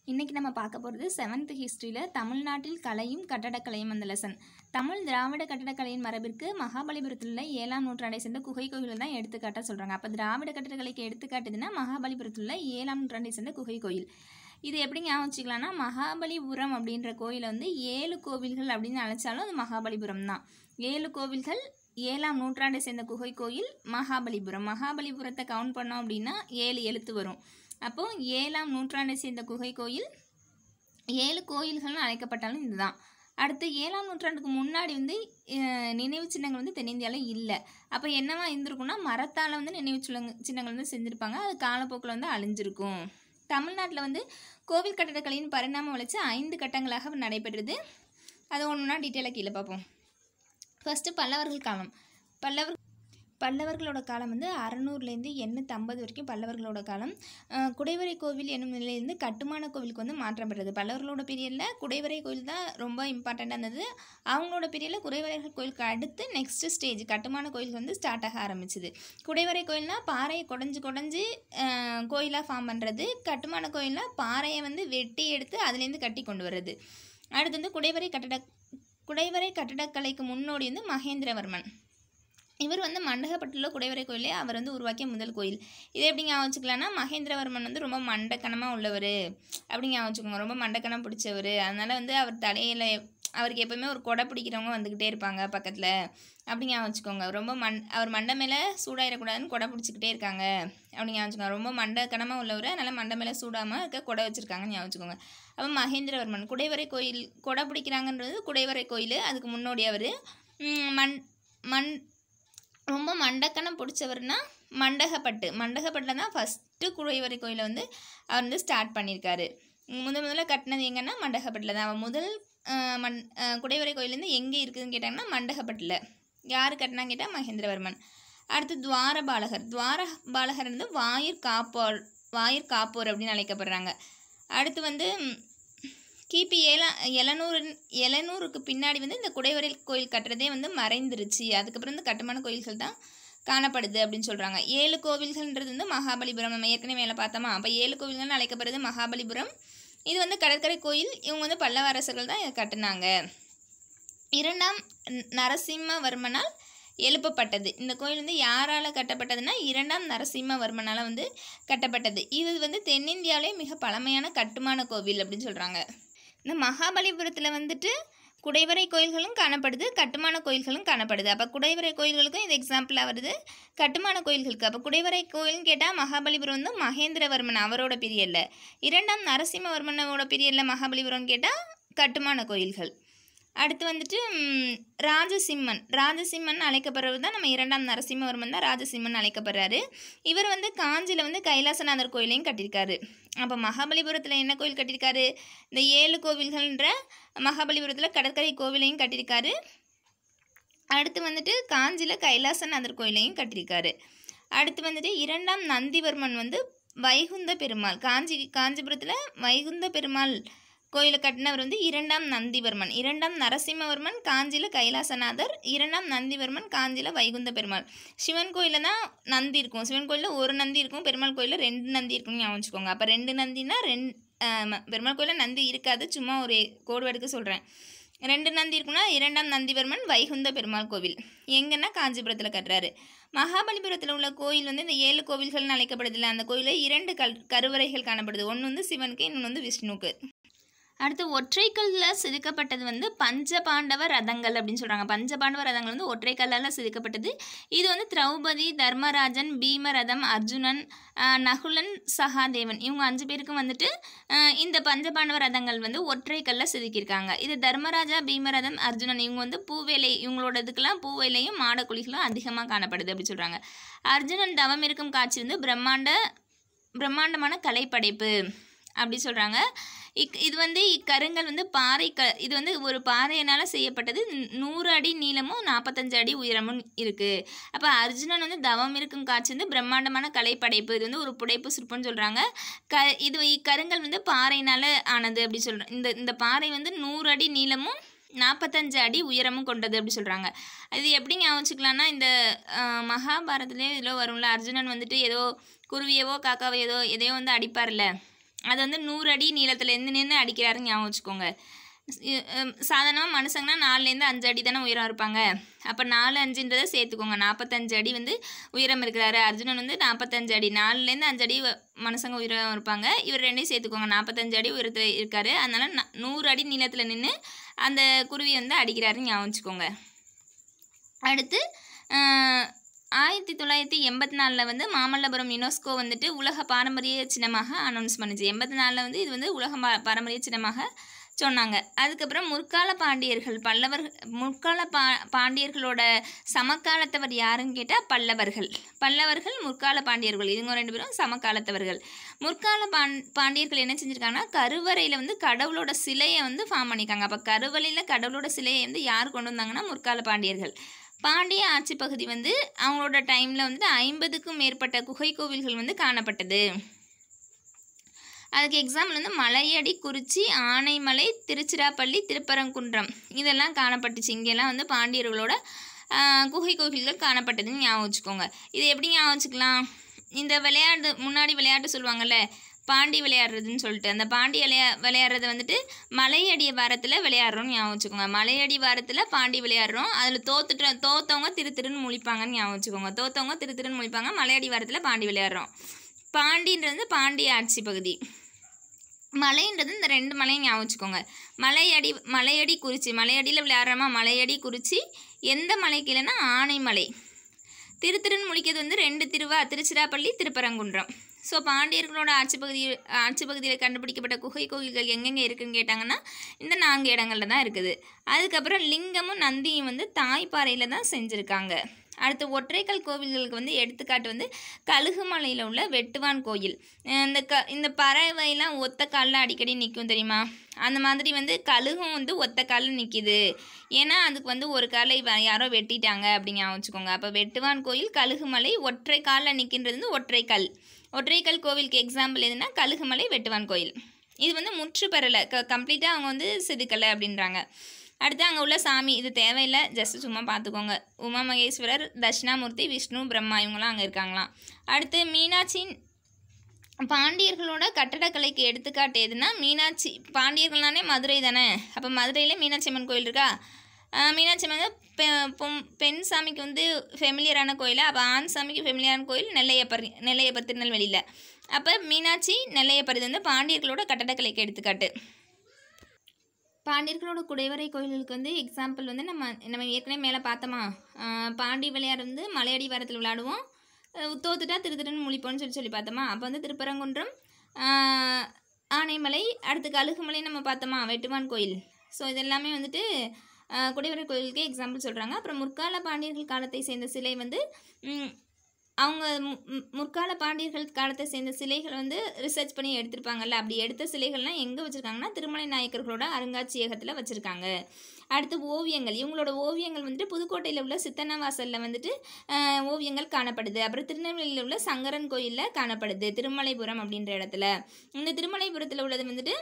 இன்றைக்கி நம்ம பார்க்க போகிறது செவன்த் ஹிஸ்ட்ரியில் தமிழ்நாட்டில் கலையும் கட்டடக்கலையும் அந்த லெசன் தமிழ் திராவிட கட்டடக்கலையின் மரபிற்கு மகாபலிபுரத்தில் உள்ள ஏழாம் நூற்றாண்டை சேர்ந்த குகை கோயில்கள் தான் எடுத்துக்காட்டாக சொல்கிறாங்க அப்போ திராவிட கட்டடக்கலைக்கு எடுத்துக்காட்டுதுன்னா மகாபலிபுரத்தில் உள்ள ஏழாம் நூற்றாண்டை சேர்ந்த குகை கோயில் இது எப்படி ஞாபகம் வச்சுக்கலாம்னா மகாபலிபுரம் அப்படின்ற கோயிலை வந்து ஏழு கோவில்கள் அப்படின்னு அழைச்சாலும் அது மகாபலிபுரம் தான் ஏழு கோவில்கள் ஏழாம் நூற்றாண்டை சேர்ந்த குகை கோயில் மகாபலிபுரம் மகாபலிபுரத்தை கவுண்ட் பண்ணோம் அப்படின்னா ஏழு எழுத்து வரும் அப்போ ஏழாம் நூற்றாண்டை சேர்ந்த குகை கோயில் ஏழு கோயில்கள்னு அழைக்கப்பட்டாலும் இதுதான் அடுத்து ஏழாம் நூற்றாண்டுக்கு முன்னாடி வந்து அஹ், நினைவு சின்னங்கள் வந்து தென்னிந்தியாவில் இல்லை அப்போ என்னவா இருந்திருக்கும்னா மரத்தால் வந்து நினைவு சின்னங்க சின்னங்கள் வந்து செஞ்சுருப்பாங்க அது காலப்போக்கில் வந்து அழிஞ்சிருக்கும் தமிழ்நாட்டில் வந்து கோவில் கட்டடக்கலையின் பரிணாம வளர்ச்சி ஐந்து கட்டங்களாக நடைபெற்றது அது ஒன்றுனா டீட்டெயிலாக கீழே பார்ப்போம் ஃபஸ்ட்டு பல்லவர்கள் காலம் பல்லவர் பல்லவர்களோட காலம் வந்து அறநூறுலேருந்து எண்ணூற்றி ஐம்பது வரைக்கும் பல்லவர்களோட காலம் அஹ் குடைவரை கோவில் என்னும் நிலையிலிருந்து கட்டுமான கோவிலுக்கு வந்து மாற்றம் பெற்றது பல்லவர்களோட பீரியடில் குடைவரை கோயில் தான் ரொம்ப இம்பார்ட்டண்ட்டாக இருந்தது அவங்களோட பீரியடில் குடைவரைகள் கோயிலுக்கு அடுத்து நெக்ஸ்ட் ஸ்டேஜ் கட்டுமான கோயில் வந்து ஸ்டார்ட் ஆக ஆரம்பிச்சுது குடைவரை கோயில்னா பாறையை குடஞ்சி குடஞ்சி கோயிலாக ஃபார்ம் பண்ணுறது கட்டுமான கோயில்னா பாறையை வந்து வெட்டி எடுத்து அதுலேருந்து கட்டி கொண்டு வர்றது அடுத்து வந்து குடைவரை கட்டட குடைவரை கட்டடக்கலைக்கு முன்னோடி வந்து மகேந்திரவர்மன் இவர் வந்து மண்டகப்பட்டுள்ள குடைவரை கோயிலே அவர் வந்து உருவாக்கிய முதல் கோயில் இது எப்படி ஞாபகம் வச்சுக்கலாம்னா மகேந்திரவர்மன் வந்து ரொம்ப மண்டக்கணமாக உள்ளவர் அப்படி ஞாபகம் வச்சுக்கோங்க ரொம்ப மண்டக்கணம் பிடிச்சவர் அதனால் வந்து அவர் தலையில் அவருக்கு எப்போவுமே ஒரு கொடை பிடிக்கிறவங்க வந்துக்கிட்டே இருப்பாங்க பக்கத்தில் அப்படி ஞாபகம் வச்சுக்கோங்க ரொம்ப மண் அவர் மண்டை மேலே சூடாயிடக்கூடாதுன்னு கொடை பிடிச்சிக்கிட்டே இருக்காங்க அப்படி ஞாபகம் வச்சுக்கோங்க ரொம்ப மண்டக்கணமாக உள்ளவர் அதனால் மண்டை மேலே சூடாமல் இருக்க கொடை வச்சுருக்காங்கன்னு ஞாபகம் வச்சுக்கோங்க அப்போ மகேந்திரவர்மன் குடைவரை கோயில் கொடை பிடிக்கிறாங்கன்றது குடைவரை கோயில் அதுக்கு முன்னோடி அவர் மண் மண் ரொம்ப மண்டக்கணம் பிடிச்சவர்னா மண்டகப்பட்டு மண்டகப்பட்டில் தான் ஃபஸ்ட்டு குடைவரை கோயிலை வந்து அவர் வந்து ஸ்டார்ட் பண்ணியிருக்காரு முத முதல்ல கட்டினது எங்கன்னா மண்டகப்பட்டில் தான் அவர் முதல் அஹ், மண் அஹ், குடைவரை கோயில் வந்து எங்கே இருக்குதுன்னு கேட்டாங்கன்னா மண்டகப்பட்டில் யார் கட்டினான்னு கேட்டால் மகேந்திரவர்மன் அடுத்து துவாரபாலகர் துவாரபாலகர் வந்து வாயிற் காப்போர் வாயிற் காப்போர் அப்படின்னு அழைக்கப்படுறாங்க அடுத்து வந்து ம், கிபி ஏழா எழுநூறு எழுநூறுக்கு பின்னாடி வந்து இந்த குடைவரை கோயில் கட்டுறதே வந்து மறைந்துருச்சு அதுக்கப்புறம் இந்த கட்டுமான கோயில்கள் தான் காணப்படுது அப்படின்னு சொல்கிறாங்க ஏழு கோவில்கள்ன்றது வந்து மகாபலிபுரம் நம்ம ஏற்கனவே மேலே பார்த்தோமா அப்போ ஏழு கோவில்கள்னு அழைக்கப்படுறது மகாபலிபுரம் இது வந்து கடற்கரை கோயில் இவங்க வந்து பல்லவ அரசர்கள் தான் இதை கட்டுனாங்க இரண்டாம் ந- நரசிம்மவர்மனால் எழுப்பப்பட்டது இந்த கோயில் வந்து யாரால் கட்டப்பட்டதுன்னா இரண்டாம் நரசிம்மவர்மனால் வந்து கட்டப்பட்டது இது வந்து தென்னிந்தியாவிலே மிக பழமையான கட்டுமான கோவில் அப்படின்னு சொல்கிறாங்க இந்த மகாபலிபுரத்தில் வந்துட்டு குடைவரை கோயில்களும் காணப்படுது கட்டுமான கோயில்களும் காணப்படுது அப்போ குடைவரை கோயில்களுக்கும் இது எக்ஸாம்பிளாக வருது கட்டுமான கோயில்களுக்கு அப்போ குடைவரை கோயில்னு கேட்டால் மகாபலிபுரம் வந்து மகேந்திரவர்மன் அவரோட பீரியடில் இரண்டாம் நரசிம்மவர்மனோட பீரியடில் மகாபலிபுரம்னு கேட்டால் கட்டுமான கோயில்கள் அடுத்து வந்துட்டு ம், ராஜசிம்மன் ராஜசிம்மன் அழைக்கப்படுறவர் தான் நம்ம இரண்டாம் நரசிம்மவர்மன் தான் ராஜசிம்மன் அழைக்கப்படுறாரு இவர் வந்து காஞ்சியில் வந்து கைலாசநாதர் கோயிலையும் கட்டியிருக்காரு அப்போ மகாபலிபுரத்தில் என்ன கோயில் கட்டியிருக்காரு இந்த ஏழு கோவில்கள்ன்ற மகாபலிபுரத்தில் கடற்கரை கோவிலையும் கட்டியிருக்காரு அடுத்து வந்துட்டு காஞ்சியில் கைலாசநாதர் கோயிலையும் கட்டியிருக்காரு அடுத்து வந்துட்டு இரண்டாம் நந்திவர்மன் வந்து வைகுந்த பெருமாள் காஞ்சி காஞ்சிபுரத்தில் வைகுந்த பெருமாள் கோயிலை கட்டினவர் வந்து இரண்டாம் நந்திவர்மன் இரண்டாம் நரசிம்மவர்மன் காஞ்சியில் கைலாசநாதர் இரண்டாம் நந்திவர்மன் காஞ்சியில் வைகுந்த பெருமாள் சிவன் கோயிலில் தான் நந்தி இருக்கும் சிவன் கோயிலில் ஒரு நந்தி இருக்கும் பெருமாள் கோயிலில் ரெண்டு நந்தி இருக்கும்னு ஞாபகம் வச்சுக்கோங்க அப்போ ரெண்டு நந்தினா ரெண்டு பெருமாள் கோயிலில் நந்தி இருக்காது சும்மா ஒரு கோடு வடுக்கு சொல்கிறேன் ரெண்டு நந்தி இருக்குன்னா இரண்டாம் நந்திவர்மன் வைகுந்த பெருமாள் கோவில் எங்கன்னா காஞ்சிபுரத்தில் கட்டுறாரு மகாபலிபுரத்தில் உள்ள கோயில் வந்து இந்த ஏழு கோவில்கள்னு அழைக்கப்படுதில்ல அந்த கோயிலில் இரண்டு கல் கருவறைகள் காணப்படுது ஒன்று வந்து சிவனுக்கு இன்னொன்று வந்து விஷ்ணுவுக்கு அடுத்து ஒற்றைக்கல்லில் செதுக்கப்பட்டது வந்து பஞ்சபாண்டவ ரதங்கள் அப்படின்னு சொல்கிறாங்க பஞ்சபாண்டவ ரதங்கள் வந்து ஒற்றைக்கல்லால் செதுக்கப்பட்டது இது வந்து திரௌபதி தர்மராஜன் பீமரதம் அர்ஜுனன் ஆஹ், நகுலன் சகாதேவன் இவங்க அஞ்சு பேருக்கும் வந்துட்டு ஆஹ், இந்த பஞ்சபாண்டவ ரதங்கள் வந்து ஒற்றைக்கல்ல செதுக்கியிருக்காங்க இது தர்மராஜா பீமரதம் அர்ஜுனன் இவங்க வந்து பூவேலை இவங்களோட இதுக்கெல்லாம் பூவேலையும் மாடக்குழிகளும் அதிகமாக காணப்படுது அப்படின்னு சொல்கிறாங்க அர்ஜுனன் தவம் இருக்கும் காட்சி வந்து பிரம்மாண்ட பிரம்மாண்டமான கலைப்படைப்பு அப்படி சொல்கிறாங்க இக் இது வந்து இக்கருங்கல் வந்து பாறை க இது வந்து ஒரு பாறையினால் செய்யப்பட்டது நூ- நூறு அடி நீளமும் நாற்பத்தஞ்சு அடி உயரமும் இருக்குது அப்போ அர்ஜுனன் வந்து தவம் இருக்கும் காட்சி வந்து பிரம்மாண்டமான கலைப்படைப்பு இது வந்து ஒரு புடைப்பு சிற்பம்னு சொல்கிறாங்க க இது இக்கருங்கல் வந்து பாறையினால் ஆனது அப்படி சொல்கிறோம் இந்த இந்த பாறை வந்து நூறு அடி நீளமும் நாற்பத்தஞ்சு அடி உயரமும் கொண்டது அப்படி சொல்கிறாங்க இது எப்படி ஞாபகம் வச்சுக்கலாம்னா இந்த ஆஹ், மகாபாரதத்திலே இதில் வரும்ல அர்ஜுனன் வந்துட்டு ஏதோ குருவியவோ காக்காவையோ எதையோ வந்து அடிப்பார்ல அது வந்து நூறு அடி நீளத்தில் இருந்து நின்று அடிக்கிறாருன்னு ஞாபகம் வச்சுக்கோங்க சாதாரணமாக மனுஷங்கன்னா நாலுலேருந்து அஞ்சு அடி தானே உயரம் இருப்பாங்க அப்போ நாலு அஞ்சுன்றதை சேர்த்துக்கோங்க நாற்பத்தஞ்சு அடி வந்து உயரம் இருக்கிறாரு அர்ஜுனன் வந்து நாற்பத்தஞ்சு அடி நாலுலேருந்து அஞ்சு அடி வ- மனுஷங்க உயரம் இருப்பாங்க இவர் ரெண்டையும் சேர்த்துக்கோங்க நாற்பத்தஞ்சு அடி உயரத்தில் இருக்காரு அதனால ந- நூறு அடி நீளத்தில் நின்று அந்த குருவி வந்து அடிக்கிறாருன்னு ஞாபகம் வச்சுக்கோங்க அடுத்து ஆஹ், ஆயிரத்தி தொள்ளாயிரத்தி எண்பத்தி நாலில் வந்து மாமல்லபுரம் யுனெஸ்கோ வந்துட்டு உலக பாரம்பரிய சின்னமாக அனௌன்ஸ் பண்ணுச்சு எண்பத்தி நாலில் வந்து இது வந்து உலக பா- பாரம்பரிய சின்னமாக சொன்னாங்க அதுக்கப்புறம் முற்கால பாண்டியர்கள் பல்லவர் முற்கால பா பாண்டியர்களோட சமகாலத்தவர் யாருன்னு கேட்டால் பல்லவர்கள் பல்லவர்கள் முற்கால பாண்டியர்கள் இவங்க ரெண்டு பேரும் சமகாலத்தவர்கள் முற்கால பாண் பாண்டியர்கள் என்ன செஞ்சுருக்காங்கன்னா கருவறையில் வந்து கடவுளோட சிலையை வந்து ஃபார்ம் பண்ணியிருக்காங்க அப்போ கருவறையில் கடவுளோட சிலையை வந்து யார் கொண்டு வந்தாங்கன்னா முற்கால பாண்டியர்கள் பாண்டிய ஆட்சி பகுதி வந்து அவங்களோட டைமில் வந்துட்டு ஐம்பதுக்கும் மேற்பட்ட குகை கோவில்கள் வந்து காணப்பட்டது அதுக்கு எக்ஸாம்பிள் வந்து மலையடி குறிச்சி ஆனைமலை திருச்சிராப்பள்ளி திருப்பரங்குன்றம் இதெல்லாம் காணப்பட்டுச்சு இங்கெல்லாம் வந்து பாண்டியர்களோட ஆஹ், குகை கோவில்கள் காணப்பட்டதுன்னு ஞாபகம் வச்சுக்கோங்க இது எப்படி ஞாபகம் வச்சுக்கலாம் இந்த விளையாட்டு முன்னாடி விளையாட்டு சொல்லுவாங்கல்ல பாண்டி விளையாடுறதுன்னு சொல்லிட்டு அந்த பாண்டி விளையா விளையாடுறது வந்துட்டு மலையடி வாரத்தில் விளையாடுறோம்னு ஞாபகம் வச்சுக்கோங்க மலையடி வாரத்தில் பாண்டி விளையாடுறோம் அதில் தோத்துட்டு தோத்தவங்க திரு திருன்னு முழிப்பாங்கன்னு ஞாபகம் வச்சுக்கோங்க தோத்தவங்க திரு திருன்னு முழிப்பாங்க மலையடி வாரத்தில் பாண்டி விளையாடுறோம் பாண்டின்றது பாண்டிய ஆட்சி பகுதி மலைன்றது இந்த ரெண்டு மலையும் ஞாபகம் வச்சுக்கோங்க மலையடி மலையடி குறிச்சி மலையடியில் விளையாடுறோமா மலையடி குறிச்சி எந்த மலைக்கு இல்லைன்னா ஆனைமலை திரு திருன்னு முழிக்கிறது வந்து ரெண்டு திருவா திருச்சிராப்பள்ளி திருப்பரங்குன்றம் ஸோ பாண்டியர்களோட ஆட்சி பகுதி ஆட்சி பகுதியில் கண்டுபிடிக்கப்பட்ட குகை கோயில்கள் எங்கெங்கே இருக்குன்னு கேட்டாங்கன்னா இந்த நான்கு இடங்கள்ல தான் இருக்குது அதுக்கப்புறம் லிங்கமும் நந்தியும் வந்து தாய்ப்பாறையில் தான் செஞ்சுருக்காங்க அடுத்து ஒற்றைக்கல் கோவில்களுக்கு வந்து எடுத்துக்காட்டு வந்து கழுகுமலையில் உள்ள வெட்டுவான் கோயில் அஹ் இந்த க இந்த பறவைலாம் ஒத்த காலில் அடிக்கடி நிற்கும் தெரியுமா அந்த மாதிரி வந்து கழுகும் வந்து ஒத்த காலில் நிற்கிது ஏன்னா அதுக்கு வந்து ஒரு காலை வ- யாரோ வெட்டிட்டாங்க அப்படிங்க வச்சுக்கோங்க அப்போ வெட்டுவான் கோயில் கழுகுமலை ஒற்றை காலில் நிற்கின்றது வந்து ஒற்றைக்கல் ஒற்றைக்கல் கோவிலுக்கு எக்ஸாம்பிள் எதுனா கழுகுமலை வெட்டுவான் கோயில் இது வந்து முற்று பெறலை க கம்ப்ளீட்டாக அவங்க வந்து செதுக்கலை அப்படின்றாங்க அடுத்து அங்கே உள்ள சாமி இது தேவையில்லை ஜஸ்ட் சும்மா பார்த்துக்கோங்க உமா மகேஸ்வரர் தட்சிணாமூர்த்தி விஷ்ணு பிரம்மா இவங்களாம் அங்கே இருக்காங்களாம் அடுத்து மீனாட்சி பாண்டியர்களோட கட்டடக்கலைக்கு எடுத்துக்காட்டு எதுனா மீனாட்சி பாண்டியர்கள்னாலே மதுரை தானே அப்போ மதுரையில் மீனாட்சி அம்மன் கோயில் இருக்கா ஆஹ் மீனாட்சி அம்மன் வந்து பெ- பொம்- பெண் சாமிக்கு வந்து ஃபெமிலியரான கோயில் அப்போ ஆண் சாமிக்கு ஃபெமிலியரான கோயில் நெல்லையப்பர் நெல்லையப்பர் திருநெல்வேலியில் அப்போ மீனாட்சி நெல்லையப்பர் இது வந்து பாண்டியர்களோட கட்டடக்கலைக்கு எடுத்துக்காட்டு பாண்டியர்களோட குடைவரை கோயில்களுக்கு வந்து எக்ஸாம்பிள் வந்து நம்ம நம்ம ஏற்கனவே மேலே பார்த்தோமா ஆஹ் பாண்டி விளையாடு வந்து மலையடி வாரத்தில் விளையாடுவோம் அஹ் தோத்துட்டா திரு திருன்னு முழிப்போம்னு சொல்லி சொல்லி பார்த்தோமா அப்போ வந்து திருப்பரங்குன்றம் ஆஹ் ஆனைமலை அடுத்து கழுகுமலை நம்ம பார்த்தோமா வெட்டுவான் கோயில் ஸோ இதெல்லாமே வந்துட்டு ஆஹ் குடைவரை கோயிலுக்கு எக்ஸாம்பிள் சொல்கிறாங்க அப்புறம் முற்கால பாண்டியர்கள் காலத்தை சேர்ந்த சிலை வந்து ம், அவங்க மு- மு- முற்கால பாண்டியர்கள் காலத்தை சேர்ந்த சிலைகள் வந்து ரிசர்ச் பண்ணி எடுத்திருப்பாங்கல்ல அப்படி எடுத்த சிலைகள்லாம் எங்கே வச்சுருக்காங்கன்னா திருமலை நாயக்கர்களோட அருங்காட்சியகத்தில் வச்சுருக்காங்க அடுத்து ஓவியங்கள் இவங்களோட ஓவியங்கள் வந்துட்டு புதுக்கோட்டையில் உள்ள சித்தன்னவாசலில் வந்துட்டு ஆஹ், ஓவியங்கள் காணப்படுது அப்புறம் திருநெல்வேலியில் உள்ள சங்கரன் கோயிலில் காணப்படுது திருமலைபுரம் அப்படின்ற இடத்துல இந்த திருமலைபுரத்தில் உள்ளது வந்துட்டு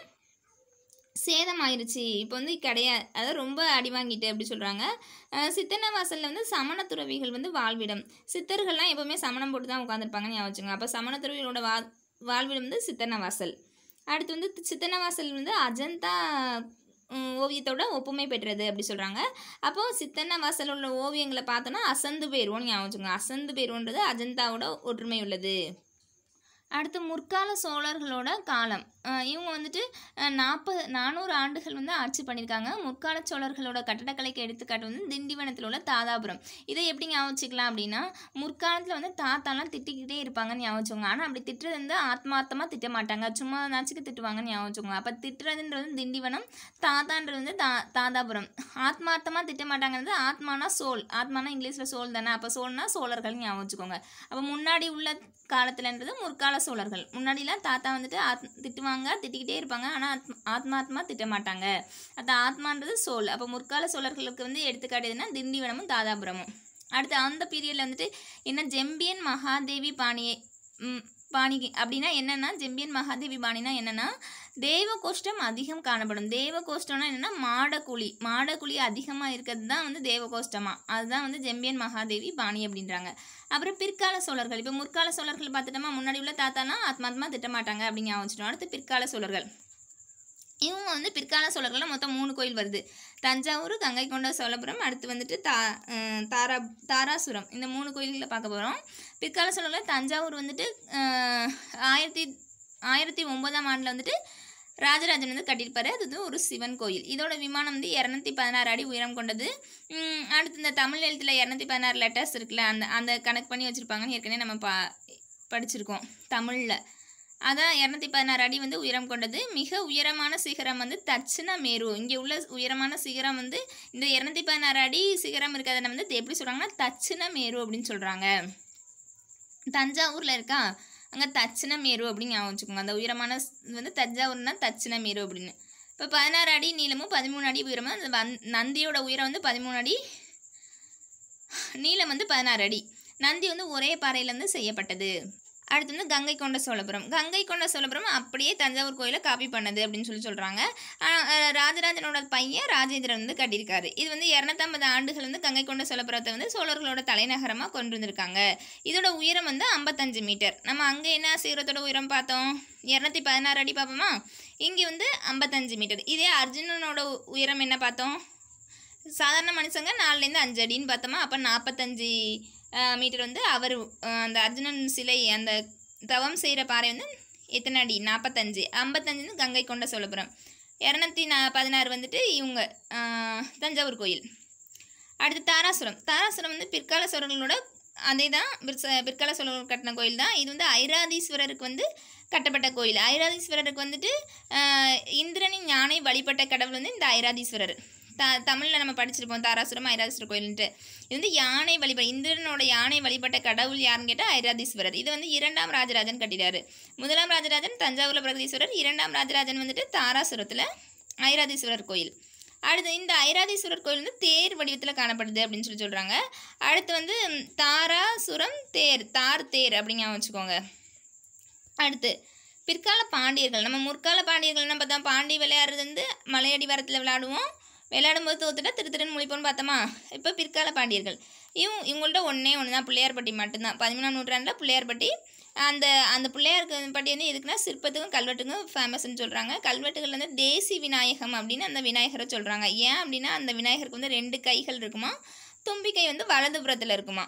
சேதமாயிருச்சு இப்போ வந்து கிடையாது அதாவது ரொம்ப அடி வாங்கிட்டு அப்படி சொல்கிறாங்க சித்தன்னவாசலில் வந்து சமண துறவிகள் வந்து வாழ்விடம் சித்தர்கள்லாம் எப்போவுமே சமணம் போட்டு தான் உட்காந்துருப்பாங்கன்னு ஞாபகம் வச்சுக்கோங்க அப்போ சமண துறவிகளோட வா வாழ்விடம் வந்து சித்தன்னவாசல் அடுத்து வந்து தி- சித்தன்னவாசல் வந்து அஜந்தா ம், ஓவியத்தோட ஒப்புமை பெற்றது அப்படி சொல்கிறாங்க அப்போது சித்தன்னவாசல் உள்ள ஓவியங்களை பார்த்தோன்னா அசந்து போயிடுவோம்னு ஞாபகம் வச்சுக்கோங்க அசந்து போயிடுவோன்றது அஜந்தாவோட ஒற்றுமை உள்ளது அடுத்து முற்கால சோழர்களோட காலம் அஹ் இவங்க வந்துட்டு நாற்பது நானூறு ஆண்டுகள் வந்து ஆட்சி பண்ணியிருக்காங்க முற்கால சோழர்களோட கட்டடக்கலைக்கு எடுத்துக்காட்டு வந்து திண்டிவனத்தில் உள்ள தாதாபுரம் இதை எப்படி ஞாபகம் வச்சுக்கலாம் அப்படின்னா முற்காலத்தில் வந்து தாத்தாலாம் திட்டிக்கிட்டே இருப்பாங்கன்னு ஞாபகம் வச்சுக்கோங்க ஆனால் அப்படி திட்டுறது வந்து ஆத்மார்த்தமாக திட்ட மாட்டாங்க சும்மா நாச்சுக்கு திட்டுவாங்கன்னு ஞாபகம் வச்சுக்கோங்க அப்போ திட்டுறதுன்றது வந்து திண்டிவனம் தாத்தான்றது வந்து தா தாதாபுரம் ஆத்மார்த்தமாக திட்ட மாட்டாங்கிறது ஆத்மானா சோல் ஆத்மானா இங்கிலீஷில் சோல் தானே அப்போ சோல்னா சோழர்கள் ஞாபகம் வச்சுக்கோங்க அப்போ முன்னாடி உள்ள காலத்துலன்றது முற்கால சோழர்கள் முன்னாடிலாம் தாத்தா வந்துட்டு ஆத் திட்டுவாங்க திட்டிக்கிட்டே இருப்பாங்க ஆனால் ஆத்ம ஆத்மாத்மா திட்ட மாட்டாங்க அது ஆத்மான்றது சோல் அப்போ முற்கால சோழர்களுக்கு வந்து எடுத்துக்காட்டு எதுனா திண்டிவனமும் தாதாபுரமும் அடுத்து அந்த பீரியடில் வந்துட்டு என்ன ஜெம்பியன் மகாதேவி பாணியை ம், பாணி அப்படின்னா என்னென்னா ஜெம்பியன் மகாதேவி பாணினா என்னென்னா தேவகோஷ்டம் அதிகம் காணப்படும் தேவகோஷ்டம்னா என்னென்னா மாடக்குழி மாடக்குழி அதிகமாக இருக்கிறது தான் வந்து தேவகோஷ்டமா அதுதான் வந்து ஜெம்பியன் மகாதேவி பாணி அப்படின்றாங்க அப்புறம் பிற்கால சோழர்கள் இப்போ முற்கால சோழர்கள் பார்த்துட்டோமா முன்னாடி உள்ள தாத்தானா ஆத்மாத்மா திட்டமாட்டாங்க அப்படின்னு ஞாபகம் வச்சுட்டோம் அடுத்து பிற்கால சோழர்கள் இவங்க வந்து பிற்கால சோழர்கள்ல மொத்தம் மூணு கோயில் வருது தஞ்சாவூர் கங்கை கொண்ட சோழபுரம் அடுத்து வந்துட்டு தா அஹ் தாரா தாராசுரம் இந்த மூணு கோயில்களை பார்க்க போகிறோம் பிற்கால சோழர்கள் தஞ்சாவூர் வந்துட்டு அஹ், ஆயிரத்தி ஆயிரத்தி ஒன்பதாம் ஆண்டில் வந்துட்டு ராஜராஜன் வந்து கட்டியிருப்பாரு அது வந்து ஒரு சிவன் கோயில் இதோட விமானம் வந்து இரநூத்தி பதினாறு அடி உயரம் கொண்டது உம், அடுத்து இந்த தமிழ் எழுத்தில் இரநூத்தி பதினாறு லெட்டர்ஸ் இருக்குல்ல அந்த அந்த கணக்கு பண்ணி வச்சுருப்பாங்கன்னு ஏற்கனவே நம்ம பா படிச்சிருக்கோம் தமிழில் அதான் இரநூத்தி பதினாறு அடி வந்து உயரம் கொண்டது மிக உயரமான சிகரம் வந்து தட்சிண மேரு இங்கே உள்ள உயரமான சிகரம் வந்து இந்த இரநூத்தி பதினாறு அடி சிகரம் இருக்கிறத வந்து எப்படி சொல்கிறாங்கன்னா தட்சிண மேரு அப்படின்னு சொல்கிறாங்க தஞ்சாவூரில் இருக்கா அங்கே தட்சிண மேரு அப்படின்னு ஞாபகம் வச்சுக்கோங்க அந்த உயரமான ஸ்- இது வந்து தஞ்சாவூர்னா தட்சிண மேரு அப்படின்னு இப்போ பதினாறு அடி நீளமும் பதிமூணு அடி உயரமும் அந்த வந் நந்தியோட உயரம் வந்து பதிமூணு அடி நீளம் வந்து பதினாறு அடி நந்தி வந்து ஒரே பாறையிலேருந்து செய்யப்பட்டது அடுத்து வந்து கங்கை கொண்ட சோழபுரம் கங்கை கொண்ட சோழபுரம் அப்படியே தஞ்சாவூர் கோயிலை காப்பி பண்ணது அப்படின்னு சொல்லி சொல்கிறாங்க ராஜராஜனோட பையன் ராஜேந்திரன் வந்து கட்டியிருக்காரு இது வந்து இரநூத்தம்பது ஆண்டுகள் வந்து கங்கை கொண்ட சோழபுரத்தை வந்து சோழர்களோட தலைநகரமாக கொண்டு வந்திருக்காங்க இதோட உயரம் வந்து ஐம்பத்தஞ்சு மீட்டர் நம்ம அங்கே என்ன சிகரத்தோட உயரம் பார்த்தோம் இரநூத்தி பதினாறு அடி பார்ப்போமா இங்கே வந்து ஐம்பத்தஞ்சு மீட்டர் இதே அர்ஜுனனோட உ- உயரம் என்ன பார்த்தோம் சாதாரண மனுஷங்க நாலுலேருந்து அஞ்சு அடின்னு பார்த்தோமா அப்போ நாற்பத்தஞ்சு மீட்டர் வந்து அவர் அஹ், அந்த அர்ஜுனன் சிலை அந்த தவம் செய்கிற பாறை வந்து எத்தனை அடி நாற்பத்தஞ்சு ஐம்பத்தஞ்சு வந்து கங்கை கொண்ட சோழபுரம் இரநூத்தி நா பதினாறு வந்துட்டு இவங்க அஹ், தஞ்சாவூர் கோயில் அடுத்து தாராசுரம் தாராசுரம் வந்து பிற்கால சோழர்களோட அதே தான் பிற்ச- பிற்கால சோழர்கள் கட்டின கோயில் தான் இது வந்து ஐராதீஸ்வரருக்கு வந்து கட்டப்பட்ட கோயில் ஐராதீஸ்வரருக்கு வந்துட்டு ஆஹ், இந்திரனின் யானை வழிபட்ட கடவுள் வந்து இந்த ஐராதீஸ்வரர் த தமிழில் நம்ம படிச்சிருப்போம் தாராசுரம் ஐராதீஸ்வரர் கோயில்ன்ட்டு இது வந்து யானை வழிபட இந்திரனோட யானை வழிபட்ட கடவுள் யாருன்னு கேட்டால் ஐராதீஸ்வரர் இது வந்து இரண்டாம் ராஜராஜன் கட்டிட்டாரு முதலாம் ராஜராஜன் தஞ்சாவூரில் பிரகதீஸ்வரர் இரண்டாம் ராஜராஜன் வந்துட்டு தாராசுரத்தில் ஐராதீஸ்வரர் கோயில் அடுத்து இந்த ஐராதீஸ்வரர் கோயில் வந்து தேர் வடிவத்தில் காணப்படுது அப்படின்னு சொல்லி சொல்கிறாங்க அடுத்து வந்து ம், தாராசுரம் தேர் தார் தேர் அப்படிங்க வச்சுக்கோங்க அடுத்து பிற்கால பாண்டியர்கள் நம்ம முற்கால பாண்டியர்கள் நம்ம தான் பாண்டி விளையாடுறது வந்து மலையடி வாரத்தில் விளையாடுவோம் விளையாடும்போது தோத்துட்டா திரு திருன்னு முழிப்போம்னு பார்த்தோமா இப்போ பிற்கால பாண்டியர்கள் இவங்க இவங்கள்ட்ட ஒன்றே ஒன்று தான் பிள்ளையார்பட்டி மட்டும்தான் பதிமூணாம் நூற்றாண்டில் பிள்ளையார்பட்டி அந்த அந்த பிள்ளையார் பட்டி வந்து எதுக்குன்னா சிற்பத்துக்கும் கல்வெட்டுக்கும் ஃபேமஸ்ன்னு சொல்கிறாங்க கல்வெட்டுகள் வந்து தேசி விநாயகம் அப்படின்னு அந்த விநாயகரை சொல்கிறாங்க ஏன் அப்படின்னா அந்த விநாயகருக்கு வந்து ரெண்டு கைகள் இருக்குமா தும்பிக்கை வந்து வலதுபுறத்தில் இருக்குமா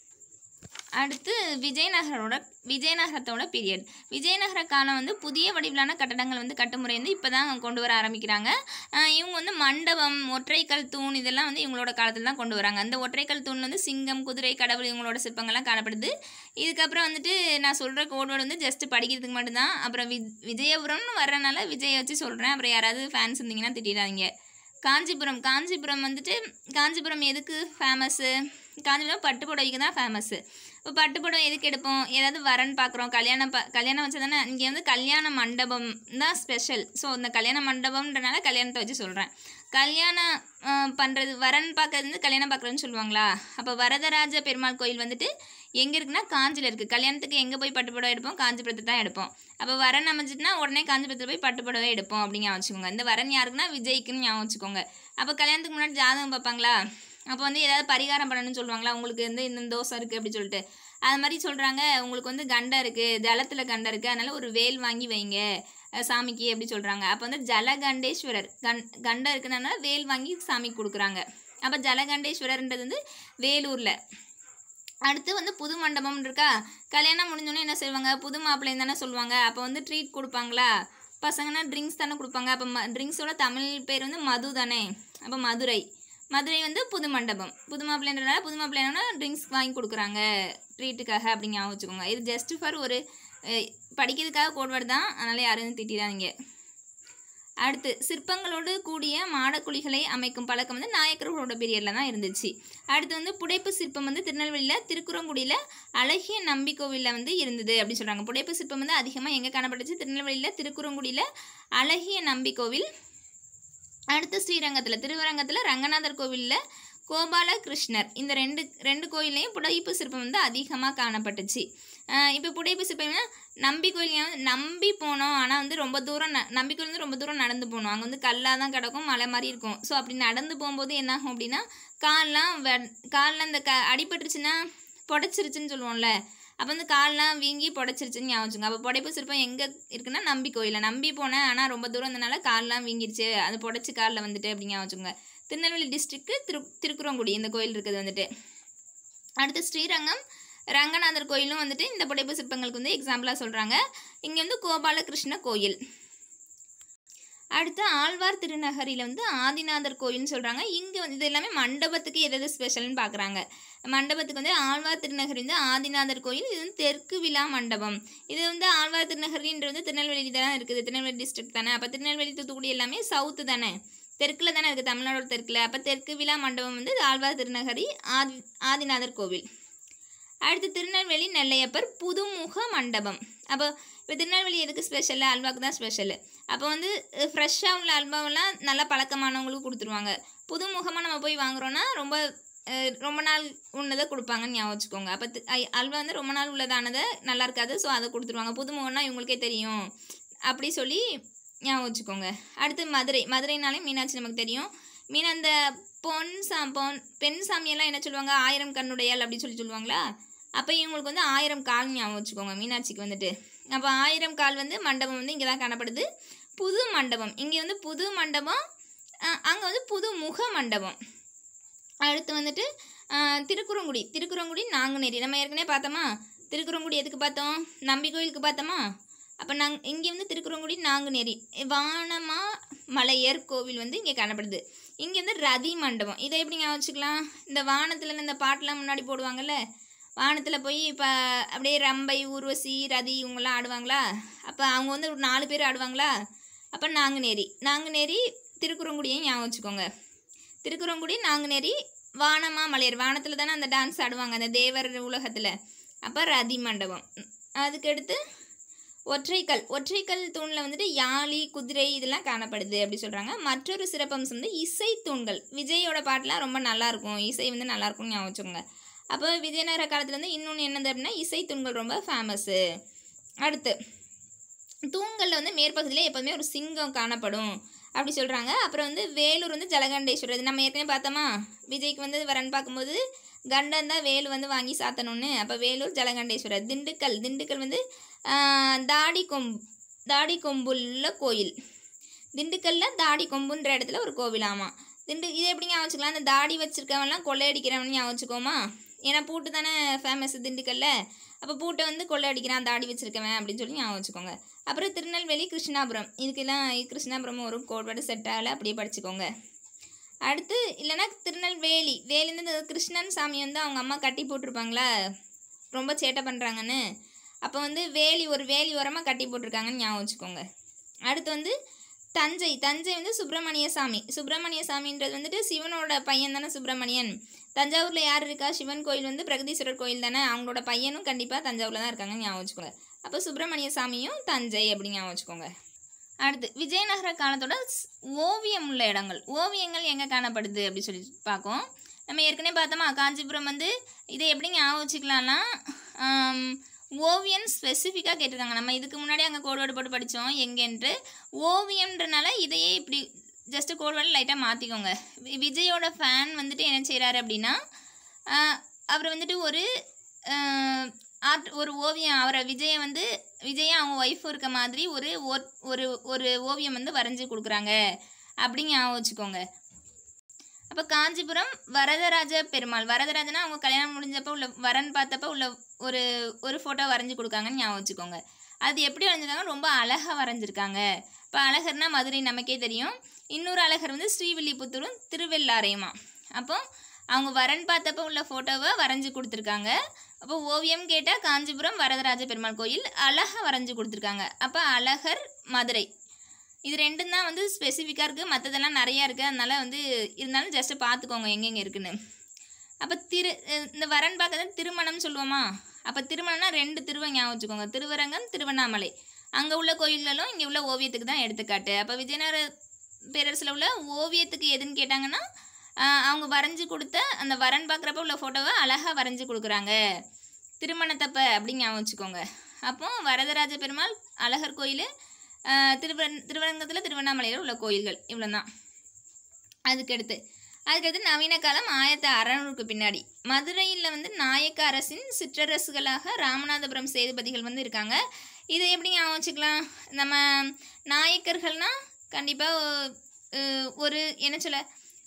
அடுத்து விஜயநகரோட விஜயநகரத்தோட பீரியட் விஜயநகர காலம் வந்து புதிய வடிவிலான கட்டடங்கள் வந்து கட்டுமுறை வந்து இப்போ தான் கொண்டு வர ஆரம்பிக்கிறாங்க ஆஹ் இவங்க வந்து மண்டபம் ஒற்றைக்கல் தூண் இதெல்லாம் வந்து இவங்களோட காலத்தில் தான் கொண்டு வராங்க அந்த ஒற்றைக்கல் தூண் வந்து சிங்கம் குதிரை கடவுள் இவங்களோட சிற்பங்கள்லாம் காணப்படுது இதுக்கப்புறம் வந்துட்டு நான் சொல்கிற கோட்வேர்டு வந்து ஜஸ்ட் படிக்கிறதுக்கு மட்டும்தான் அப்புறம் வி விஜயபுரம்னு வர்றனால விஜயை வச்சு சொல்கிறேன் அப்புறம் யாராவது ஃபேன்ஸ் இருந்தீங்கன்னா திட்டிடாதீங்க காஞ்சிபுரம் காஞ்சிபுரம் வந்துட்டு காஞ்சிபுரம் எதுக்கு ஃபேமஸ்ஸு காஞ்சிபுரம் பட்டு புடவைக்கு தான் ஃபேமஸ்ஸு இப்போ பட்டு புடவை எதுக்கு எடுப்போம் ஏதாவது வரன் பார்க்குறோம் கல்யாணம் ப கல்யாணம் வச்சு தானே இங்கே வந்து கல்யாண மண்டபம் தான் ஸ்பெஷல் ஸோ இந்த கல்யாண மண்டபம்ன்றனால கல்யாணத்தை வச்சு சொல்கிறேன் கல்யாணம் பண்ணுறது வரன் பார்க்கறது வந்து கல்யாணம் பார்க்குறதுன்னு சொல்லுவாங்களா அப்போ வரதராஜ பெருமாள் கோயில் வந்துட்டு எங்கே இருக்குன்னா காஞ்சியில் இருக்குது கல்யாணத்துக்கு எங்கே போய் பட்டு புடவை எடுப்போம் காஞ்சிபுரத்தை தான் எடுப்போம் அப்போ வரன் அமைஞ்சிட்டுனா உடனே காஞ்சிபுரத்தில் போய் பட்டு புடவை எடுப்போம் அப்படின்னு ஞாபகம் வச்சுக்கோங்க இந்த வரன் யாருக்குன்னா விஜய்க்குன்னு ஞாபகம் வச்சுக்கோங்க அப்போ கல்யாணத்துக்கு முன்னாடி ஜாதகம் பார்ப்பாங்களா அப்போ வந்து ஏதாவது பரிகாரம் பண்ணணும்னு சொல்லுவாங்களா உங்களுக்கு வந்து இந்த தோசை இருக்குது அப்படி சொல்லிட்டு அது மாதிரி சொல்கிறாங்க உங்களுக்கு வந்து கண்டை இருக்குது ஜலத்தில் கண்டை இருக்குது அதனால் ஒரு வேல் வாங்கி வைங்க அஹ் சாமிக்கு அப்படி சொல்கிறாங்க அப்போ வந்து ஜலகண்டேஸ்வரர் கண் கண்டை இருக்குனால வேல் வாங்கி சாமிக்கு கொடுக்குறாங்க அப்போ ஜலகண்டேஸ்வரர்ன்றது வந்து வேலூரில் அடுத்து வந்து புது மண்டபம் இருக்கா கல்யாணம் முடிஞ்சோடனே என்ன செய்வாங்க புது மாப்பிள்ளைன்னு தானே சொல்லுவாங்க அப்போ வந்து ட்ரீட் கொடுப்பாங்களா பசங்கன்னா ட்ரிங்க்ஸ் தானே கொடுப்பாங்க அப்போ ம ட்ரிங்க்ஸோட தமிழ் பேர் வந்து மது தானே அப்போ மதுரை மதுரை வந்து புது மண்டபம் புது மாப்பிள்ளைன்றனால புது மாப்பிள்ளைனா ட்ரிங்க்ஸ் வாங்கி கொடுக்குறாங்க ட்ரீட்டுக்காக அப்படிங்க ஞாபகம் வச்சுக்கோங்க இது ஜஸ்ட் ஃபார் ஒரு அஹ், படிக்கிறதுக்காக கோட்வேர்டு தான் அதனால் யாரும் திட்டிடாதீங்க அடுத்து சிற்பங்களோடு கூடிய மாடக்குழிகளை அமைக்கும் பழக்கம் வந்து நாயக்கர்களோட பீரியடில் தான் இருந்துச்சு அடுத்து வந்து புடைப்பு சிற்பம் வந்து திருநெல்வேலியில் திருக்குறங்குடியில் அழகிய நம்பி கோவிலில் வந்து இருந்தது அப்படின்னு சொல்கிறாங்க புடைப்பு சிற்பம் வந்து அதிகமாக எங்கே காணப்பட்டுச்சு திருநெல்வேலியில் திருக்குறங்குடியில் அழகிய நம்பி கோவில் அடுத்து ஸ்ரீரங்கத்தில் திருவரங்கத்தில் ரங்கநாதர் கோவிலில் கோபால கிருஷ்ணர் இந்த ரெண்டு ரெண்டு கோயில்லையும் புடைப்பு சிற்பம் வந்து அதிகமாக காணப்பட்டுச்சு இப்போ புடைப்பு சிற்பம்னா நம்பி கோயில் ஏன் நம்பி போனோம் ஆனால் வந்து ரொம்ப தூரம் ந நம்பி கோயில் வந்து ரொம்ப தூரம் நடந்து போகணும் அங்கே வந்து கல்லாக தான் கிடக்கும் மலை மாதிரி இருக்கும் ஸோ அப்படி நடந்து போகும்போது என்ன ஆகும் அப்படின்னா கால்லாம் வெ காலில் அந்த க அடிபட்டுருச்சுன்னா புடைச்சிருச்சுன்னு சொல்லுவோம்ல அப்போ வந்து கால்லாம் வீங்கி புடைச்சிருச்சுன்னு ஞாபகம் வச்சுங்க அப்போ புடைப்பு சிற்பம் எங்கே இருக்குன்னா நம்பி கோயிலில் நம்பி போனேன் ஆனால் ரொம்ப தூரம் இருந்தனால கால்லாம் வீங்கிருச்சு அது புடைச்சி காலில் வந்துட்டு அப்படி ஞாபகம் வச்சுங்க திருநெல்வேலி டிஸ்ட்ரிக்ட் திரு திருக்குறங்குடி இந்த கோயில் இருக்குது வந்துட்டு அடுத்து ஸ்ரீரங்கம் ரங்கநாதர் கோயிலும் வந்துட்டு இந்த புடைப்பு சிற்பங்களுக்கு வந்து எக்ஸாம்பிளாக சொல்கிறாங்க இங்கே வந்து கோபாலகிருஷ்ண கோயில் அடுத்து ஆழ்வார் திருநகரியில் வந்து ஆதிநாதர் கோயில்னு சொல்கிறாங்க இங்கே வந்து இது எல்லாமே மண்டபத்துக்கு எது எது ஸ்பெஷல்னு பார்க்குறாங்க மண்டபத்துக்கு வந்து ஆழ்வார் திருநகரி வந்து ஆதிநாதர் கோயில் இது வந்து தெற்கு விழா மண்டபம் இது வந்து ஆழ்வார் திருநகரின்றது வந்து திருநெல்வேலி தான் இருக்குது திருநெல்வேலி டிஸ்ட்ரிக்ட் தானே அப்போ திருநெல்வேலி தூத்துக்குடி எல்லாமே சவுத்து தானே தெற்கில் தானே இருக்குது தமிழ்நாடோட தெற்கில் அப்போ தெற்கு விழா மண்டபம் வந்து ஆழ்வார் திருநகரி ஆதி ஆதிநாதர் கோவில் அடுத்து திருநெல்வேலி நெல்லையப்பர் புதுமுக மண்டபம் அப்போ இப்போ திருநெல்வேலி எதுக்கு ஸ்பெஷல் அல்வாக்கு தான் ஸ்பெஷலு அப்போ வந்து ஃப்ரெஷ்ஷாக உள்ள அல்வாவெல்லாம் நல்லா பழக்கமானவங்களுக்கு கொடுத்துருவாங்க புதுமுகமாக நம்ம போய் வாங்குறோன்னா ரொம்ப அஹ், ரொம்ப நாள் உன்னதை கொடுப்பாங்கன்னு ஞாபகம் வச்சுக்கோங்க அப்போ தி- ஐ- அல்வா வந்து ரொம்ப நாள் உள்ளதானதை நல்லா இருக்காது ஸோ அதை கொடுத்துருவாங்க புதுமுகம்னா இவங்களுக்கே தெரியும் அப்படி சொல்லி ஞாபகம் வச்சுக்கோங்க அடுத்து மதுரை மதுரைனாலே மீனாட்சி நமக்கு தெரியும் மீன் அந்த பொன் சா பொன் பெண் சாமியெல்லாம் என்ன சொல்லுவாங்க ஆயிரம் கண்ணுடையால் அப்படி சொல்லி சொல்லுவாங்களா அப்போ இவங்களுக்கு வந்து ஆயிரம் கால் ஞாபகம் வச்சுக்கோங்க மீனாட்சிக்கு வந்துட்டு அப்போ ஆயிரம் கால் வந்து மண்டபம் வந்து இங்கே தான் காணப்படுது புது மண்டபம் இங்கே வந்து புது மண்டபம் அங்கே வந்து புது முக மண்டபம் அடுத்து வந்துட்டு அஹ், திருக்குறங்குடி திருக்குறங்குடி நாங்குநேரி நம்ம ஏற்கனவே பார்த்தோமா திருக்குறங்குடி எதுக்கு பார்த்தோம் நம்பி கோயிலுக்கு பார்த்தோமா அப்போ நாங் இங்கே வந்து திருக்குறங்குடி நாங்குநேரி வானமா மலையர் கோவில் வந்து இங்கே காணப்படுது இங்கே வந்து ரதி மண்டபம் இதை எப்படி ஞாபகம் வச்சுக்கலாம் இந்த வானத்தில் இந்த பாட்டெலாம் முன்னாடி போடுவாங்கல்ல வானத்தில் போய் இப்போ அப்படியே ரம்பை ஊர்வசி ரதி இவங்கெல்லாம் ஆடுவாங்களா அப்போ அவங்க வந்து ஒரு நாலு பேர் ஆடுவாங்களா அப்போ நாங்குநேரி நாங்குநேரி திருக்குறங்குடியும் ஞாபகம் வச்சுக்கோங்க திருக்குறங்குடி நாங்குநேரி வானமா மலையர் வானத்தில் தானே அந்த டான்ஸ் ஆடுவாங்க அந்த தேவர் உலகத்தில் அப்போ ரதி மண்டபம் அதுக்கடுத்து ஒற்றைக்கல் ஒற்றைக்கல் தூணில் வந்துட்டு யாழி குதிரை இதெல்லாம் காணப்படுது அப்படி சொல்கிறாங்க மற்றொரு சிறப்பம்சம் வந்து இசை தூண்கள் விஜயோட பாட்டெலாம் ரொம்ப நல்லா இருக்கும் இசை வந்து நல்லா இருக்கும்னு ஞாபகம் வச்சுக்கோங்க அப்போ விஜயநகர காலத்துல வந்து இன்னொன்று என்னது அப்படின்னா இசை தூண்கள் ரொம்ப ஃபேமஸ்ஸு அடுத்து தூண்களில் வந்து மேற்பகுதியில் எப்போதுமே ஒரு சிங்கம் காணப்படும் அப்படி சொல்கிறாங்க அப்புறம் வந்து வேலூர் வந்து ஜலகண்டேஸ்வரர் இது நம்ம ஏற்கனவே பார்த்தோமா விஜய்க்கு வந்து வரன் பார்க்கும்போது கண்டன் தான் வேலு வந்து வாங்கி சாத்தணும்னு அப்போ வேலூர் ஜலகண்டேஸ்வரர் திண்டுக்கல் திண்டுக்கல் வந்து ஆஹ், தாடி கொம்பு தாடி கொம்புள்ள கோயில் திண்டுக்கல்ல தாடி கொம்புன்ற இடத்துல ஒரு கோவில் ஆமாம் திண்டு இது எப்படி ஞாபகம் வச்சுக்கலாம் அந்த தாடி வச்சிருக்கவன்லாம் கொள்ளையடிக்கிறவன் ஞாபகம் வச்சுக்கோமா ஏன்னா பூட்டு தானே ஃபேமஸ் திண்டுக்கல்ல அப்போ பூட்டை வந்து கொள்ளையடிக்கிறான் தாடி வச்சிருக்கவன் அப்படின்னு சொல்லி ஞாபகம் வச்சுக்கோங்க அப்புறம் திருநெல்வேலி கிருஷ்ணாபுரம் இதுக்கெல்லாம் கிருஷ்ணாபுரம் ஒரு கோட்பாடு செட்டால் அப்படியே படிச்சுக்கோங்க அடுத்து இல்லைன்னா திருநெல்வேலி வேலிந்து இந்த கிருஷ்ணன் சாமி வந்து அவங்க அம்மா கட்டி போட்டிருப்பாங்களா ரொம்ப சேட்டை பண்ணுறாங்கன்னு அப்போ வந்து வேலி ஒரு வேலி ஓரமாக கட்டி போட்டிருக்காங்கன்னு ஞாபகம் வச்சுக்கோங்க அடுத்து வந்து தஞ்சை தஞ்சை வந்து சுப்பிரமணிய சாமி சுப்பிரமணிய சாமின்றது வந்துட்டு சிவனோட பையன் தானே சுப்பிரமணியன் தஞ்சாவூரில் யார் இருக்கா சிவன் கோயில் வந்து பிரகதீஸ்வரர் கோயில் தானே அவங்களோட பையனும் கண்டிப்பாக தஞ்சாவூரில் தான் இருக்காங்க ஞாபகம் வச்சுக்கோங்க அப்போ சுப்பிரமணிய சாமியும் தஞ்சை அப்படி ஞாபகம் வச்சுக்கோங்க அடுத்து விஜயநகர காலத்தோட ஸ்- ஓவியம் உள்ள இடங்கள் ஓவியங்கள் எங்கே காணப்படுது அப்படி சொல்லி பார்ப்போம் நம்ம ஏற்கனவே பார்த்தோமா காஞ்சிபுரம் வந்து இதை எப்படி ஞாபகம் வச்சுக்கலாம்னா ஆம், ஓவியம் ஸ்பெசிஃபிக்காக கேட்டிருக்காங்க நம்ம இதுக்கு முன்னாடி அங்கே கோட்வேர்டு போட்டு படித்தோம் எங்கேன்ட்டு ஓவியம்ன்றனால இதையே இப்படி ஜஸ்ட்டு கோட்வேர்டு லைட்டாக மாற்றிக்கோங்க விஜயோட ஃபேன் வந்துட்டு என்ன செய்கிறாரு அப்படின்னா ஆஹ், அவர் வந்துட்டு ஒரு ஆர்ட் ஒரு ஓவியம் அவரை விஜயை வந்து விஜய் அவங்க ஒய்ஃப் இருக்க மாதிரி ஒரு ஓர்- ஒரு ஒரு ஓவியம் வந்து வரைஞ்சி கொடுக்குறாங்க அப்படிங்க ஞாபகம் வச்சுக்கோங்க அப்போ காஞ்சிபுரம் வரதராஜ பெருமாள் வரதராஜனா அவங்க கல்யாணம் முடிஞ்சப்போ உள்ள வரன் பார்த்தப்ப உள்ள ஒரு ஒரு ஃபோட்டோ வரைஞ்சி கொடுக்காங்கன்னு ஞாபகம் வச்சுக்கோங்க அது எப்படி வரைஞ்சிருக்காங்க ரொம்ப அழகாக வரைஞ்சிருக்காங்க இப்போ அழகர்னா மதுரை நமக்கே தெரியும் இன்னொரு அழகர் வந்து ஸ்ரீவில்லிபுத்தூரும் திருவெல்லாரையுமா அப்போ அவங்க வரன் பார்த்தப்ப உள்ள ஃபோட்டோவை வரைஞ்சி கொடுத்துருக்காங்க அப்போ ஓவியம் கேட்டால் காஞ்சிபுரம் வரதராஜ பெருமாள் கோயில் அழகாக வரைஞ்சி கொடுத்துருக்காங்க அப்போ அழகர் மதுரை இது ரெண்டும் தான் வந்து ஸ்பெசிஃபிக்காக இருக்குது மற்றதெல்லாம் நிறையா இருக்குது அதனால வந்து இருந்தாலும் ஜஸ்ட்டு பார்த்துக்கோங்க எங்கெங்கே இருக்குன்னு அப்போ திரு அஹ் இந்த வரன் பார்க்கறது திருமணம் சொல்லுவோமா அப்போ திருமணம்னா ரெண்டு திருவை ஞாபகம் வச்சுக்கோங்க திருவரங்கம் திருவண்ணாமலை அங்கே உள்ள கோயில்களும் இங்கே உள்ள ஓவியத்துக்கு தான் எடுத்துக்காட்டு அப்போ விஜயநகர பேரரசில் உள்ள ஓவியத்துக்கு எதுன்னு கேட்டாங்கன்னா ஆஹ் அவங்க வரைஞ்சி கொடுத்த அந்த வரன் பார்க்குறப்ப உள்ள ஃபோட்டோவை அழகாக வரைஞ்சி கொடுக்குறாங்க திருமணத்தப்ப அப்படின்னு ஞாபகம் வச்சுக்கோங்க அப்போ வரதராஜ பெருமாள் அழகர் கோயில் திருவன் திருவரங்கத்தில் திருவண்ணாமலையில் உள்ள கோயில்கள் இவ்வளோ தான் அதுக்கடுத்து அதுக்கடுத்து நவீன காலம் ஆயிரத்தி அறநூறுக்கு பின்னாடி மதுரையில் வந்து நாயக்க அரசின் சிற்றரசுகளாக ராமநாதபுரம் சேதுபதிகள் வந்து இருக்காங்க இதை எப்படி ஞாபகம் வச்சுக்கலாம் நம்ம நாயக்கர்கள்னால் கண்டிப்பாக ஒரு என்ன சொல்ல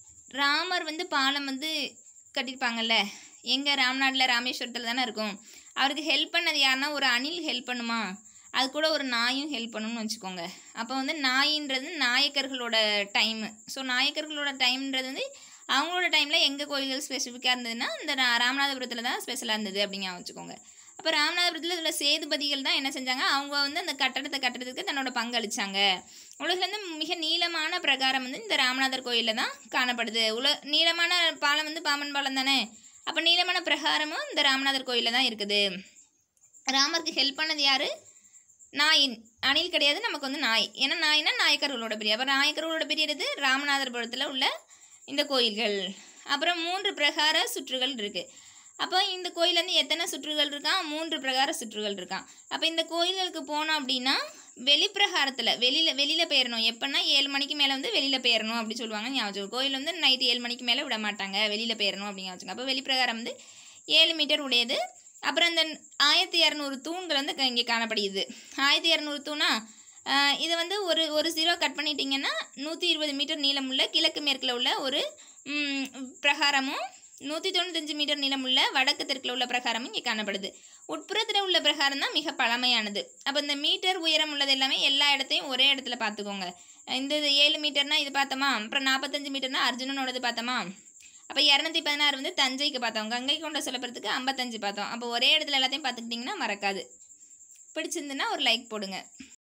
ராமர் வந்து பாலம் வந்து கட்டியிருப்பாங்கல்ல எங்கே ராம்நாட்டில் ராமேஸ்வரத்தில் தானே இருக்கும் அவருக்கு ஹெல்ப் பண்ணது யாருன்னா ஒரு அணில் ஹெல்ப் பண்ணுமா அது கூட ஒரு நாயும் ஹெல்ப் பண்ணணும்னு வச்சுக்கோங்க அப்போ வந்து நாயின்றது நாயக்கர்களோட டைமு ஸோ நாயக்கர்களோட டைம்ன்றது வந்து அவங்களோட டைமில் எங்கள் கோயில்கள் ஸ்பெசிஃபிக்காக இருந்ததுன்னா இந்த ரா- ராமநாதபுரத்தில் தான் ஸ்பெஷலாக இருந்தது அப்படிங்க வச்சுக்கோங்க அப்போ ராமநாதபுரத்தில் உள்ள சேதுபதிகள் தான் என்ன செஞ்சாங்க அவங்க வந்து அந்த கட்டடத்தை கட்டுறதுக்கு தன்னோட பங்களிச்சாங்க உலகிலேருந்து மிக நீளமான பிரகாரம் வந்து இந்த ராமநாதர் கோயிலில் தான் காணப்படுது உல நீளமான பாலம் வந்து பாம்பன் பாலம் தானே அப்போ நீளமான பிரகாரமும் இந்த ராமநாதர் கோயிலில் தான் இருக்குது ராமருக்கு ஹெல்ப் பண்ணது யார் நாயின் அணில் கிடையாது நமக்கு வந்து நாய் ஏன்னா நாய்னா நாயக்கர்களோட பிரிவு அப்போ நாயக்கர்களோட பிரியறது ராமநாதபுரத்தில் உள்ள இந்த கோயில்கள் அப்புறம் மூன்று பிரகார சுற்றுகள் இருக்குது அப்போ இந்த கோயில் வந்து எத்தனை சுற்றுகள் இருக்கான் மூன்று பிரகார சுற்றுகள் இருக்கான் அப்போ இந்த கோயில்களுக்கு போனோம் அப்படின்னா வெளிப்பிரகாரத்தில் வெளியில் வெளியில் போயிடணும் எப்போன்னா ஏழு மணிக்கு மேலே வந்து வெளியில் போயிடணும் அப்படி சொல்லுவாங்க ஞாபகம் வச்சுக்கோ. கோயில் வந்து நைட்டு ஏழு மணிக்கு மேலே விட மாட்டாங்க வெளியில் போயிடணும் அப்படிங்க வச்சுக்கோங்க அப்போ வெளிப்பிரகாரம் வந்து ஏழு மீட்டர் உடையது அப்புறம் இந்த ஆயிரத்தி இரநூறு தூண்கள் வந்து இங்கே காணப்படுகிறது ஆயிரத்தி இரநூறு தூணா ஆஹ் இது வந்து ஒரு ஒரு ஜீரோ கட் பண்ணிட்டீங்கன்னா நூற்றி இருபது மீட்டர் நீளமுள்ள கிழக்கு மேற்கில் உள்ள ஒரு ம், பிரகாரமும் நூற்றி தொண்ணூத்தஞ்சு மீட்டர் நீளமுள்ள வடக்கு தெற்கில் உள்ள பிரகாரமும் இங்கே காணப்படுது உட்புறத்தில் உள்ள பிரகாரம் தான் மிக பழமையானது அப்போ இந்த மீட்டர் உயரம் உள்ளது எல்லாமே எல்லா இடத்தையும் ஒரே இடத்துல பார்த்துக்கோங்க இந்த இது ஏழு மீட்டர்னா இது பார்த்தோமா அப்புறம் நாற்பத்தஞ்சு மீட்டர்னா அர்ஜுனனோடது பார்த்தோமா அப்போ இரநூத்தி பதினாறு வந்து தஞ்சைக்கு பார்த்தோம் கங்கை கொண்ட சொல்லப்படுறதுக்கு ஐம்பத்தஞ்சு பார்த்தோம் அப்போ ஒரே இடத்துல எல்லாத்தையும் பார்த்துக்கிட்டிங்கன்னா மறக்காது பிடிச்சிருந்துன்னா ஒரு லைக் போடுங்க